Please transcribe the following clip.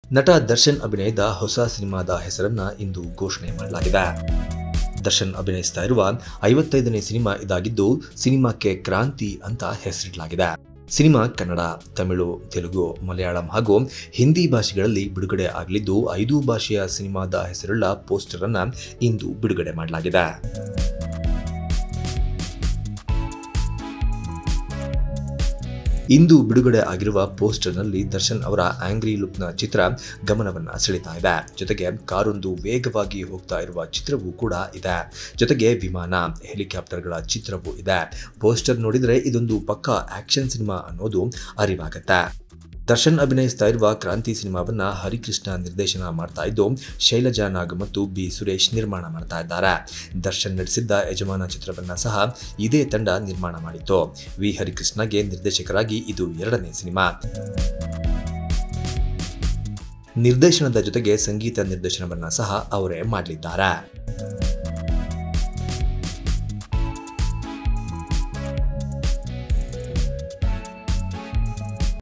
ನಟ ದರ್ಶನ್ ಅಭಿನಯದ ಹೊಸ ಸಿನಿಮಾದ ಹೆಸರನ್ನ ಇಂದು ಘೋಷಣೆ ಮಾಡಲಾಗಿದೆ ದರ್ಶನ್ ಅಭಿನಯಿಸ್ತಾ ಇರುವ ಐವತ್ತೈದನೇ ಸಿನಿಮಾ ಇದಾಗಿದ್ದು ಸಿನಿಮಾಕ್ಕೆ ಕ್ರಾಂತಿ ಅಂತ ಹೆಸರಿಡಲಾಗಿದೆ ಸಿನಿಮಾ ಕನ್ನಡ ತಮಿಳು ತೆಲುಗು ಮಲಯಾಳಂ ಹಾಗೂ ಹಿಂದಿ ಭಾಷೆಗಳಲ್ಲಿ ಬಿಡುಗಡೆ ಆಗಲಿದ್ದು ಐದು ಭಾಷೆಯ ಸಿನಿಮಾದ ಹೆಸರುಳ್ಳ ಪೋಸ್ಟರ್ ಅನ್ನ ಇಂದು ಬಿಡುಗಡೆ ಮಾಡಲಾಗಿದೆ ಇಂದು ಬಿಡುಗಡೆ ಆಗಿರುವ ಪೋಸ್ಟರ್ನಲ್ಲಿ ದರ್ಶನ್ ಅವರ ಆಂಗ್ರಿ ಲುಕ್ನ ಚಿತ್ರ ಗಮನವನ್ನ ಸೆಳೀತಾ ಇದೆ ಜೊತೆಗೆ ಕಾರೊಂದು ವೇಗವಾಗಿ ಹೋಗ್ತಾ ಇರುವ ಚಿತ್ರವೂ ಕೂಡ ಇದೆ ಜೊತೆಗೆ ವಿಮಾನ ಹೆಲಿಕಾಪ್ಟರ್ಗಳ ಚಿತ್ರವೂ ಇದೆ ಪೋಸ್ಟರ್ ನೋಡಿದರೆ ಇದೊಂದು ಪಕ್ಕಾ ಆಕ್ಷನ್ ಸಿನಿಮಾ ಅನ್ನೋದು ಅರಿವಾಗತ್ತೆ ದರ್ಶನ್ ಅಭಿನಯಿಸ್ತಾ ಇರುವ ಕ್ರಾಂತಿ ಸಿನಿಮಾವನ್ನ ಹರಿಕೃಷ್ಣ ನಿರ್ದೇಶನ ಮಾಡ್ತಾ ಇದ್ದು ಶೈಲಜಾ ನಾಗ್ ಮತ್ತು ಬಿ ಸುರೇಶ್ ನಿರ್ಮಾಣ ಮಾಡ್ತಾ ಇದ್ದಾರೆ ದರ್ಶನ್ ನಡೆಸಿದ್ದ ಯಜಮಾನ ಚಿತ್ರವನ್ನ ಸಹ ಇದೇ ತಂಡ ನಿರ್ಮಾಣ ಮಾಡಿತ್ತು ವಿ ಹರಿಕೃಷ್ಣಗೆ ನಿರ್ದೇಶಕರಾಗಿ ಇದು ಎರಡನೇ ಸಿನಿಮಾ ನಿರ್ದೇಶನದ ಜೊತೆಗೆ ಸಂಗೀತ ನಿರ್ದೇಶನವನ್ನ ಸಹ ಅವರೇ ಮಾಡಲಿದ್ದಾರೆ